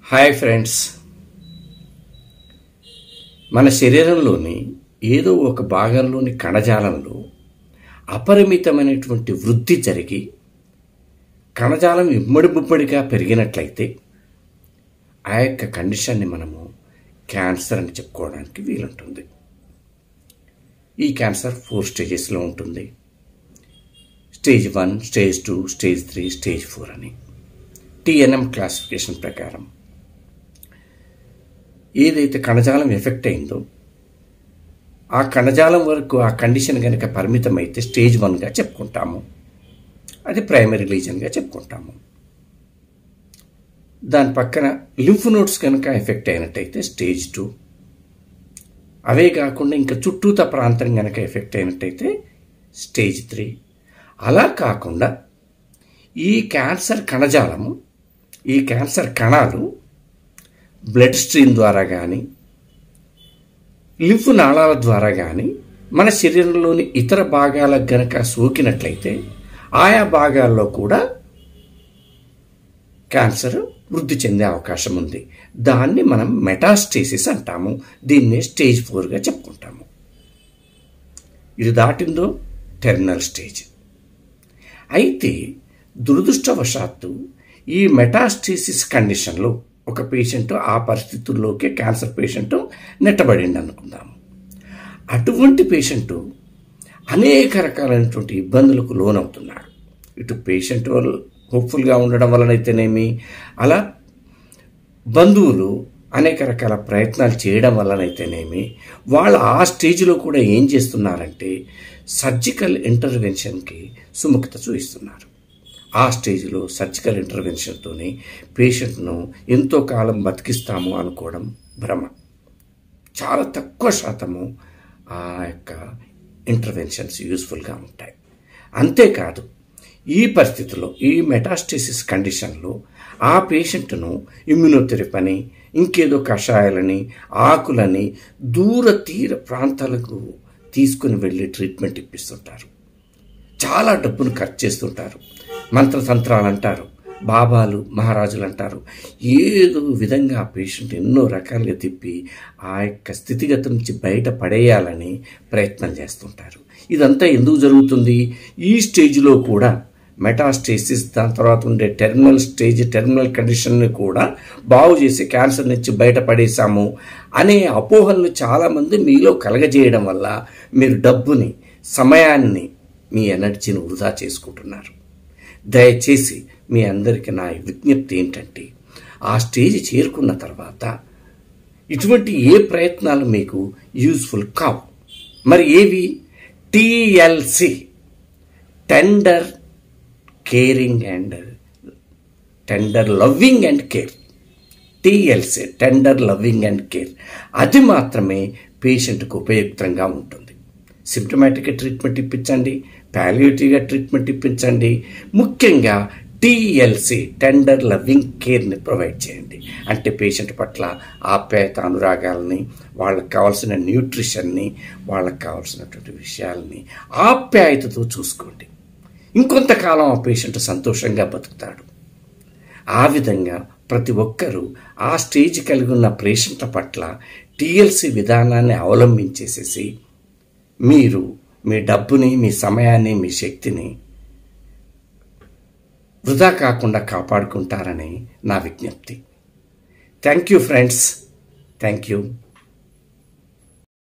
hi friends మన శరీరంలోని ఏదో ఒక భాగంలోని కణజాలంలో అపరిమితమైనటువంటి వృద్ధి జరిగి కణజాలం ఇమ్మడి ముమ్మడిగా పెరిగినట్లయితే ఆ యొక్క కండిషన్ని మనము క్యాన్సర్ అని చెప్పుకోవడానికి వీలుంటుంది ఈ క్యాన్సర్ ఫోర్ స్టేజెస్లో ఉంటుంది stage one stage two stage three stage four అని టిఎన్ఎం క్లాసిఫికేషన్ ప్రకారం ఏదైతే కణజాలం ఎఫెక్ట్ అయిందో ఆ కణజాలం వరకు ఆ కండిషన్ కనుక పరిమితమైతే స్టేజ్ వన్గా చెప్పుకుంటాము అది ప్రైమరీ లీజన్గా చెప్పుకుంటాము దాని పక్కన లింఫ్ నోట్స్ కనుక ఎఫెక్ట్ అయినట్టయితే స్టేజ్ టూ అవే కాకుండా ఇంకా చుట్టూత ప్రాంతం కనుక ఎఫెక్ట్ అయినట్టయితే స్టేజ్ త్రీ అలా కాకుండా ఈ క్యాన్సర్ కణజాలము ఈ క్యాన్సర్ కణాలు బ్లడ్ స్ట్రీమ్ ద్వారా కానీ లింఫ్ నాళాల ద్వారా కానీ మన శరీరంలోని ఇతర భాగాలకు గనక సోకినట్లయితే ఆయా భాగాల్లో కూడా క్యాన్సర్ వృద్ధి చెందే అవకాశం ఉంది దాన్ని మనం మెటాస్టేసిస్ అంటాము దీన్నే స్టేజ్ ఫోర్గా చెప్పుకుంటాము ఇది దాటిందో టెర్మినల్ స్టేజ్ అయితే దురదృష్టవశాత్తు ఈ మెటాస్టేసిస్ కండిషన్లో ఒక పేషెంట్ ఆ పరిస్థితుల్లోకి క్యాన్సర్ పేషెంట్ నెట్టబడింది అనుకుందాము అటువంటి పేషెంట్ అనేక రకాలైనటువంటి ఇబ్బందులకు లోనవుతున్నాడు ఇటు పేషెంట్ వాళ్ళు హోప్ఫుల్గా ఉండడం వలనైతేనేమి అలా బంధువులు అనేక రకాల ప్రయత్నాలు చేయడం వలనైతేనేమి వాళ్ళు ఆ స్టేజ్లో కూడా ఏం చేస్తున్నారంటే సర్జికల్ ఇంటర్వెన్షన్కి సుముఖత చూపిస్తున్నారు ఆ స్టేజ్లో సర్జికల్ ఇంటర్వెన్షన్తోనే పేషెంట్ను ఎంతో కాలం బతికిస్తాము అనుకోవడం భ్రమ చాలా తక్కువ శాతము ఆ యొక్క ఇంటర్వెన్షన్స్ యూస్ఫుల్గా ఉంటాయి అంతేకాదు ఈ పరిస్థితిలో ఈ మెటాస్టేసిస్ కండిషన్లో ఆ పేషెంట్ను ఇమ్యునోథెరపీ ఇంకేదో కషాయాలని ఆకులని దూర తీర ప్రాంతాలకు తీసుకుని వెళ్ళి ట్రీట్మెంట్ ఇప్పిస్తుంటారు చాలా డబ్బును ఖర్చు చేస్తుంటారు మంత్రతంత్రాలు అంటారు బాబాలు మహారాజులు అంటారు ఏదో విధంగా ఆ పేషెంట్ ఎన్నో రకాలుగా తిప్పి ఆ యొక్క స్థితిగతి నుంచి బయట పడేయాలని ప్రయత్నం చేస్తుంటారు ఇదంతా ఎందుకు జరుగుతుంది ఈ స్టేజ్లో కూడా మెటాస్టేసిస్ దాని తర్వాత ఉండే టెర్మినల్ స్టేజ్ టెర్మినల్ కండిషన్ని కూడా బాగు చేసి క్యాన్సర్ నుంచి బయటపడేశాము అనే అపోహలను చాలామంది మీలో కలగజేయడం వల్ల మీరు డబ్బుని సమయాన్ని మీ ఎనర్జీని వృధా చేసుకుంటున్నారు దయచేసి మీ అందరికీ నా విజ్ఞప్తి ఏంటంటే ఆ స్టేజ్ చేరుకున్న తర్వాత ఇటువంటి ఏ ప్రయత్నాలు మీకు యూస్ఫుల్ కావు మరి ఏవి TLC tender caring and tender loving and care TLC tender loving and care అది మాత్రమే పేషెంట్కు ఉపయుక్తంగా ఉంటుంది సిమ్టమాటిక్గా ట్రీట్మెంట్ ఇప్పించండి పాలియేటివ్గా ట్రీట్మెంట్ ఇప్పించండి ముఖ్యంగా టీఎల్సి టెండర్ లవింగ్ కేర్ని ప్రొవైడ్ చేయండి అంటే పేషెంట్ పట్ల ఆప్యాయత అనురాగాలని వాళ్ళకి కావాల్సిన న్యూట్రిషన్ని వాళ్ళకి కావాల్సినటువంటి విషయాల్ని ఆప్యాయతతో చూసుకోండి ఇంకొంతకాలం ఆ పేషెంట్ సంతోషంగా బతుకుతాడు ఆ విధంగా ప్రతి ఒక్కరూ ఆ స్టేజ్ కలిగి ఉన్న పేషెంట్ల పట్ల టీఎల్సి విధానాన్ని అవలంబించేసేసి మీరు మీ డబ్బుని మీ సమయాన్ని మీ శక్తిని వృధా కాకుండా కాపాడుకుంటారని నా విజ్ఞప్తి thank you friends thank you